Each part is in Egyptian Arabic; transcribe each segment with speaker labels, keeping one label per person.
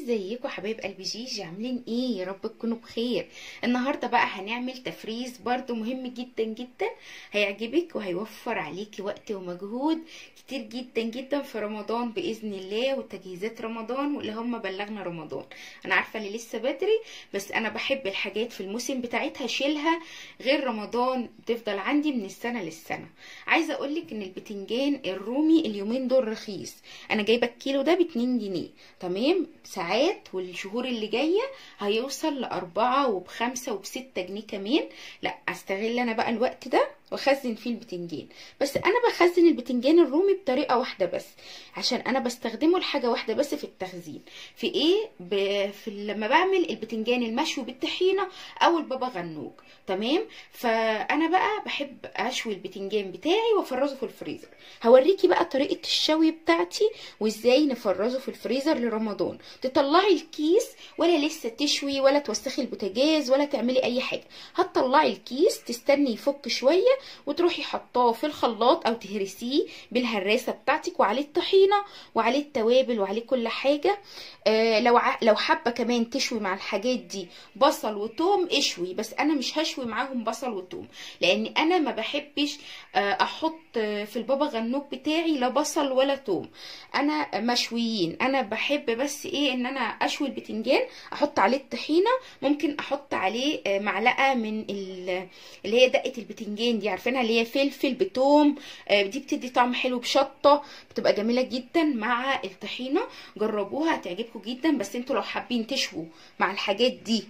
Speaker 1: ازيكم حبايب قلبي جيجي عاملين ايه يا رب تكونوا بخير النهارده بقى هنعمل تفريز برضو مهم جدا جدا هيعجبك وهيوفر عليكي وقت ومجهود كتير جدا جدا في رمضان باذن الله وتجهيزات رمضان واللي هم بلغنا رمضان انا عارفه اللي لسه بدري بس انا بحب الحاجات في الموسم بتاعتها اشيلها غير رمضان تفضل عندي من السنه للسنه عايزه اقولك ان البتنجان الرومي اليومين دول رخيص انا جايبه الكيلو ده ب 2 جنيه تمام ساعات والشهور اللي جايه هيوصل لأربعة وبخمسة وبستة جنيه كمان لا استغل انا بقى الوقت ده واخزن فيه البتنجان بس انا بخزن البتنجان الرومي بطريقه واحده بس عشان انا بستخدمه لحاجه واحده بس في التخزين في ايه ب... في لما بعمل البتنجان المشوي بالطحينه او البابا غنوج تمام فانا بقى بحب اشوي البتنجان بتاعي وافرزه في الفريزر هوريكي بقى طريقه الشوي بتاعتي وازاي نفرزه في الفريزر لرمضان تطلعي الكيس ولا لسه تشوي ولا توسخي البوتاجاز ولا تعملي اي حاجه هتطلعي الكيس تستني يفك شويه وتروحي حطاه في الخلاط او تهرسيه بالهراسه بتاعتك وعليه الطحينه وعليه التوابل وعليه كل حاجه آه لو ع... لو حابه كمان تشوي مع الحاجات دي بصل وتوم اشوي بس انا مش هشوي معاهم بصل وتوم لان انا ما بحبش آه احط في البابا غنوج بتاعي لا بصل ولا توم انا مشويين انا بحب بس ايه ان انا اشوي البتنجان احط عليه الطحينه ممكن احط عليه معلقه من اللي هي دقه البتنجان دي عارفينها اللي هي فلفل بتوم دي بتدي طعم حلو بشطه بتبقى جميله جدا مع الطحينه جربوها هتعجبكم جدا بس انتوا لو حابين تشووا مع الحاجات دي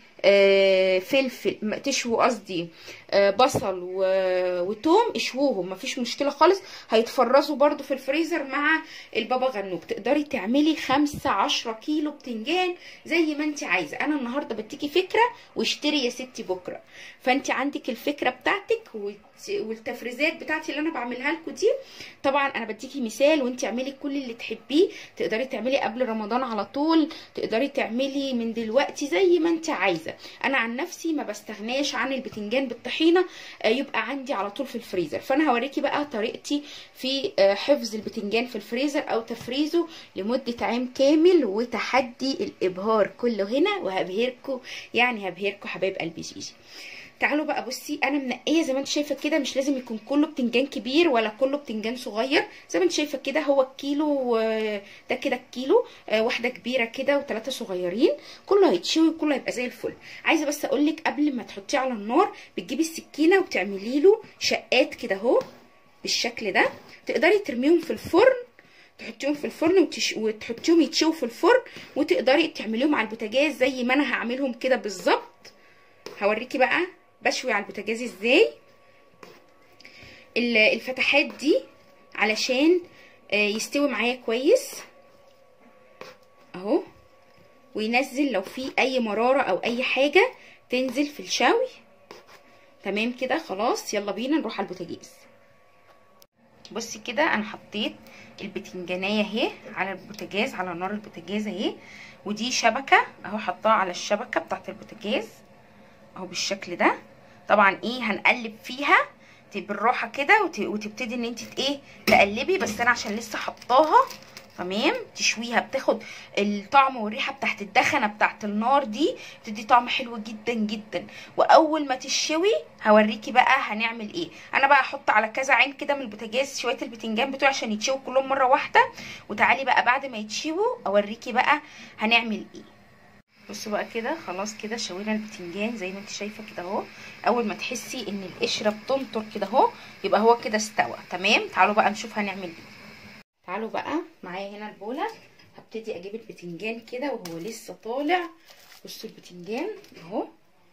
Speaker 1: فلفل تشووا قصدي بصل وتوم اشووهم مفيش مشكله خالص هيتفرزوا برده في الفريزر مع البابا غنوج تقدري تعملي خمسة عشرة كيلو بتنجان زي ما انت عايزه انا النهارده بديكي فكره واشتري يا ستي بكره فانت عندك الفكره بتاعتك والتفريزات بتاعتي اللي انا بعملها لكم دي طبعا انا بديكي مثال وانت اعملي كل اللي تحبيه تقدري تعملي قبل رمضان على طول تقدري تعملي من دلوقتي زي ما انت عايزه انا عن نفسي ما بستغناش عن البتنجان بالطحينه يبقى عندي على طول في الفريزر فانا هوريكي بقى طريقتي في حفظ البتنجان في الفريزر او تفريزه لمده عام كامل وتحدي الابهار كله هنا وهبهركم يعني هبهركم حبايب قلبي جيجي تعالوا بقى بصي انا منقيه زي ما انت شايفه كده مش لازم يكون كله بتنجان كبير ولا كله بتنجان صغير زي ما انت شايفه كده هو الكيلو ده كده الكيلو واحده كبيره كده وثلاثه صغيرين كله هيتشوي وكله هيبقى زي الفل عايزه بس اقول لك قبل ما تحطيه على النار بتجيبي السكينه وتعملي له شقات كده اهو بالشكل ده تقدري ترميهم في الفرن تحطيهم في الفرن وتش... وتحطيهم يتشووا في الفرن وتقدري تعمليهم على البوتاجاز زي ما انا هعملهم كده بالظبط هوريكي بقى بشوي على البوتاجاز ازاي الفتحات دي علشان يستوي معايا كويس اهو وينزل لو في اي مرارة او اي حاجة تنزل في الشوي تمام كده خلاص يلا بينا نروح على البوتاجاز بصي كده انا حطيت البتنجانية اهي على البوتاجاز على نار البوتاجاز اهي ودي شبكة اهو حطاها على الشبكة بتاعت البوتاجاز اهو بالشكل ده طبعا ايه هنقلب فيها بالراحه كده وتبتدي ان انت ايه تقلبي بس انا عشان لسه حطاها تمام تشويها بتاخد الطعم والريحه بتاعت الدخنه بتاعت النار دي بتدي طعم حلو جدا جدا واول ما تشوي هوريكي بقى هنعمل ايه انا بقى احط على كذا عين كده من البوتاجاز شويه البتنجان بتوعي عشان يتشووا كلهم مره واحده وتعالي بقى بعد ما يتشووا اوريكي بقى هنعمل ايه بصوا بقى كده خلاص كده شوينا البتنجان زي ما انت شايفه كده اهو اول ما تحسي ان القشره بتنطر كده اهو يبقى هو كده استوى تمام تعالوا بقى نشوف هنعمل ايه تعالوا بقى معايا هنا البوله هبتدي اجيب البتنجان كده وهو لسه طالع بصوا البتنجان اهو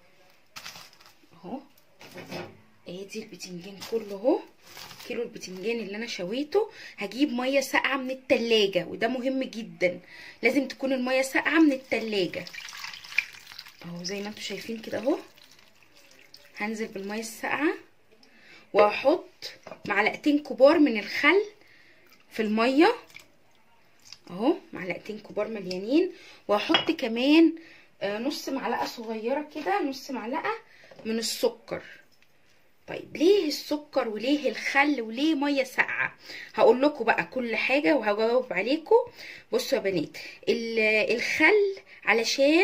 Speaker 1: اهو ادي البتنجان كله اهو كيلو البتنجان اللي انا شويته هجيب ميه ساقعه من التلاجة وده مهم جدا لازم تكون الميه ساقعه من التلاجة اهو زي ما انتم شايفين كده اهو هنزل بالميه الساقعه واحط معلقتين كبار من الخل في الميه اهو معلقتين كبار مليانين واحط كمان نص معلقه صغيره كده نص معلقه من السكر طيب ليه السكر وليه الخل وليه ميه ساقعه هقول لكم بقى كل حاجه وهجاوب عليكم بصوا يا بنات الخل علشان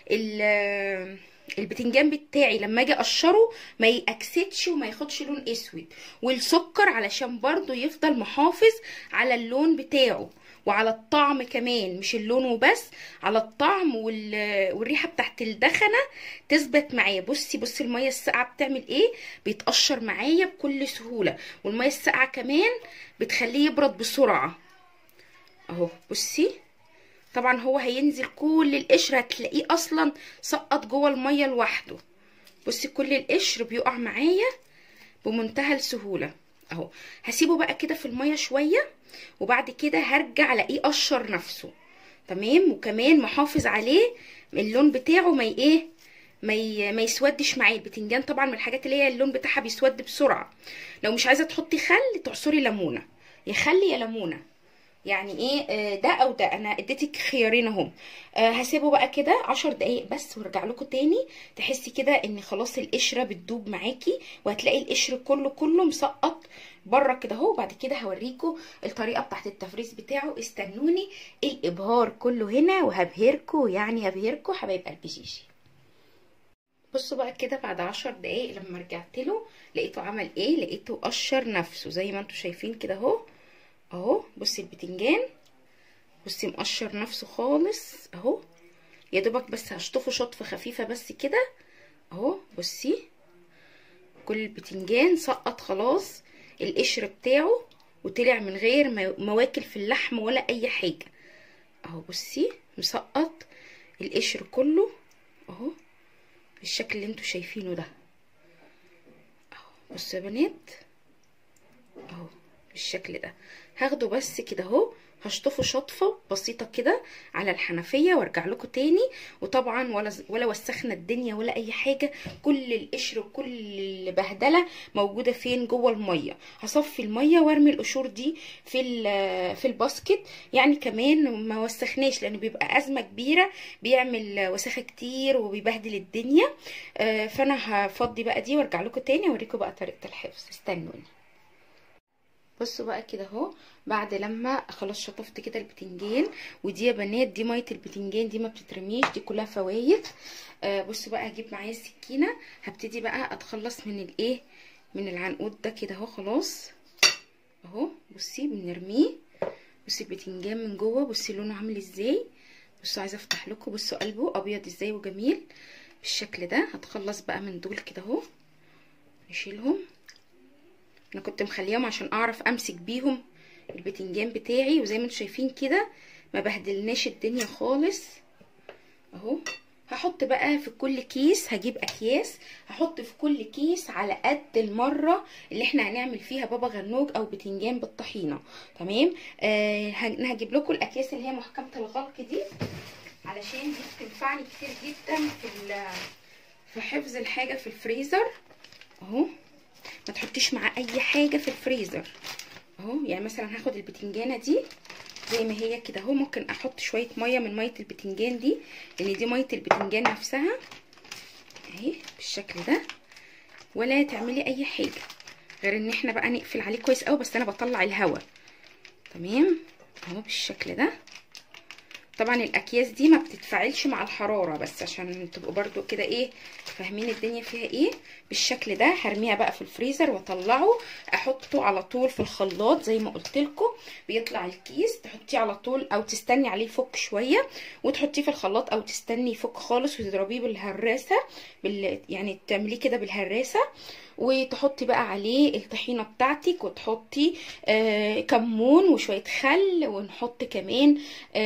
Speaker 1: ال البتنجان بتاعي لما اجي اقشره ما يأكسدش وما ياخدش لون اسود والسكر علشان برضو يفضل محافظ على اللون بتاعه وعلى الطعم كمان مش اللون وبس على الطعم وال... والريحه بتاعت الدخنه تثبت معايا بصي بصي الميه الساقعه بتعمل ايه بيتقشر معايا بكل سهوله والميه الساقعه كمان بتخليه يبرد بسرعه اهو بصي طبعا هو هينزل كل القشر هتلاقيه اصلا سقط جوه الميه لوحده بصي كل القشر بيقع معايا بمنتهى السهوله اهو هسيبه بقى كده في الميه شويه وبعد كده هرجع الاقيه قشر نفسه تمام وكمان محافظ عليه اللون بتاعه ما ايه ما ي... ما يسودش معايا البتنجان طبعا من الحاجات اللي هي اللون بتاعها بيسود بسرعه لو مش عايزه تحطي خل تعصري ليمونه يا خل يا ليمونه يعني ايه ده او ده انا اديتك خيارين اهم هسيبه بقى كده عشر دقايق بس وارجع لكم تاني تحسي كده ان خلاص القشره بتدوب معاكي وهتلاقي القشر كله كله مسقط بره كده اهو بعد كده هوريكم الطريقه بتاعت التفريز بتاعه استنوني الابهار كله هنا وهبهركم يعني هبهركم حبايب قلبي جيجي بصوا بقى كده بعد عشر دقايق لما رجعت له لقيته عمل ايه لقيته قشر نفسه زي ما انتم شايفين كده اهو اهو بصي البتنجان بصي مقشر نفسه خالص اهو يا دوبك بس هشطفه شطفه خفيفه بس كده اهو بصي كل البتنجان سقط خلاص القشر بتاعه وطلع من غير مواكل في اللحم ولا اي حاجه اهو بصي مسقط القشر كله اهو بالشكل اللي انتوا شايفينه ده اهو بصوا يا بنات اهو بالشكل ده هاخده بس كده اهو هشطفه شطفه بسيطه كده على الحنفيه وارجع لكم تاني وطبعا ولا ولا وسخنا الدنيا ولا اي حاجه كل القشر وكل البهدله موجوده فين جوه الميه هصفي الميه وارمي القشور دي في في الباسكت يعني كمان ما وسخناش لانه بيبقى ازمه كبيره بيعمل وسخه كتير وبيبهدل الدنيا فانا هفضي بقى دي وارجع لكم تاني اوريكم بقى طريقه الحفظ استنوني بصوا بقى كده اهو بعد لما خلاص شطفت كده البتنجان ودي يا بنات دي ميه البتنجان دي ما بتترميش دي كلها فوايد آه بصوا بقى هجيب معايا السكينه هبتدي بقى اتخلص من الايه من العنقود ده كده اهو خلاص اهو بصي بنرميه بصي البتنجان من جوه بصي لونه عامل ازاي بصوا عايزه افتح لكم بصوا قلبه ابيض ازاي وجميل بالشكل ده هتخلص بقى من دول كده اهو نشيلهم انا كنت مخليهم عشان اعرف امسك بيهم البتنجان بتاعي وزي ما انتم شايفين كده ما بهدلناش الدنيا خالص اهو هحط بقى في كل كيس هجيب اكياس هحط في كل كيس على قد المره اللي احنا هنعمل فيها بابا غنوج او بتنجان بالطحينه تمام آه هجيب لكم الاكياس اللي هي محكمه الغلق دي علشان دي بتنفعني كتير جدا في في حفظ الحاجه في الفريزر اهو ما تحطيش معاه اي حاجه في الفريزر اهو يعني مثلا هاخد البتنجانه دي زي ما هي كده اهو ممكن احط شويه ميه من ميه البتنجان دي لان دي ميه البتنجان نفسها اهي بالشكل ده ولا تعملي اي حاجه غير ان احنا بقى نقفل عليه كويس قوي بس انا بطلع الهواء تمام اهو بالشكل ده طبعا الاكياس دي ما بتتفاعلش مع الحراره بس عشان تبقوا برضو كده ايه فاهمين الدنيا فيها ايه بالشكل ده هرميها بقى في الفريزر واطلعه احطه على طول في الخلاط زي ما قلت لكم بيطلع الكيس تحطيه على طول او تستني عليه يفك شويه وتحطيه في الخلاط او تستني يفك خالص وتضربيه بالهراسه بال... يعني تعمليه كده بالهراسه وتحطي بقى عليه الطحينه بتاعتك وتحطي آه كمون وشويه خل ونحط كمان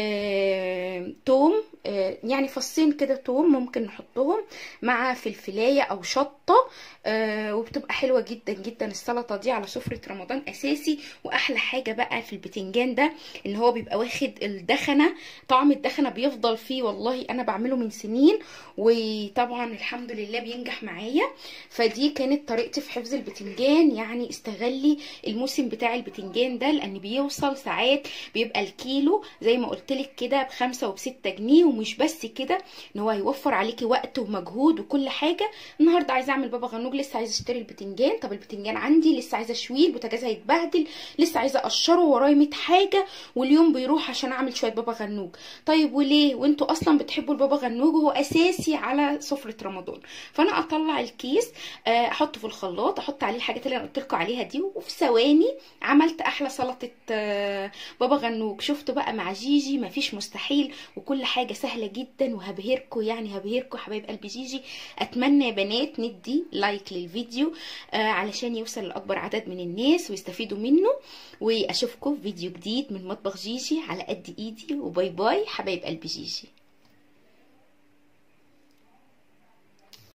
Speaker 1: آه توم آه يعني فصين كده توم ممكن نحطهم مع فلفلايه او شطه آه وبتبقى حلوه جدا جدا السلطه دي على سفره رمضان اساسي واحلى حاجه بقى في البتنجان ده ان هو بيبقى واخد الدخنه طعم الدخنه بيفضل فيه والله انا بعمله من سنين وطبعا الحمد لله بينجح معايا فدي كانت طريقتي في حفظ البتنجان يعني استغلي الموسم بتاع البتنجان ده لان بيوصل ساعات بيبقى الكيلو زي ما قلت لك كده بخمسة وبستة جنيه ومش بس كده ان هو هيوفر عليكي وقت ومجهود وكل حاجه النهارده عايزه اعمل بابا غنوج لسه عايزه اشتري البتنجان طب البتنجان عندي لسه عايزه اشويه البوتاجاز هيتبهدل لسه عايزه اقشره ورايا 100 حاجه واليوم بيروح عشان اعمل شويه بابا غنوج طيب وليه وانتوا اصلا بتحبوا البابا غنوج وهو اساسي على سفره رمضان فانا اطلع الكيس احطه في الخلاط احط عليه الحاجات اللي انا قلت لكم عليها دي وفي ثواني عملت احلى سلطه بابا غنوج شفتوا بقى مع جيجي مفيش مستحيل وكل حاجه سهله جدا وهبهركم يعني هبهركم حبايب قلبي جيجي اتمنى يا بنات ندي لايك للفيديو آه علشان يوصل لاكبر عدد من الناس ويستفيدوا منه واشوفكم في فيديو جديد من مطبخ جيجي على قد ايدي وباي باي حبايب قلبي جيجي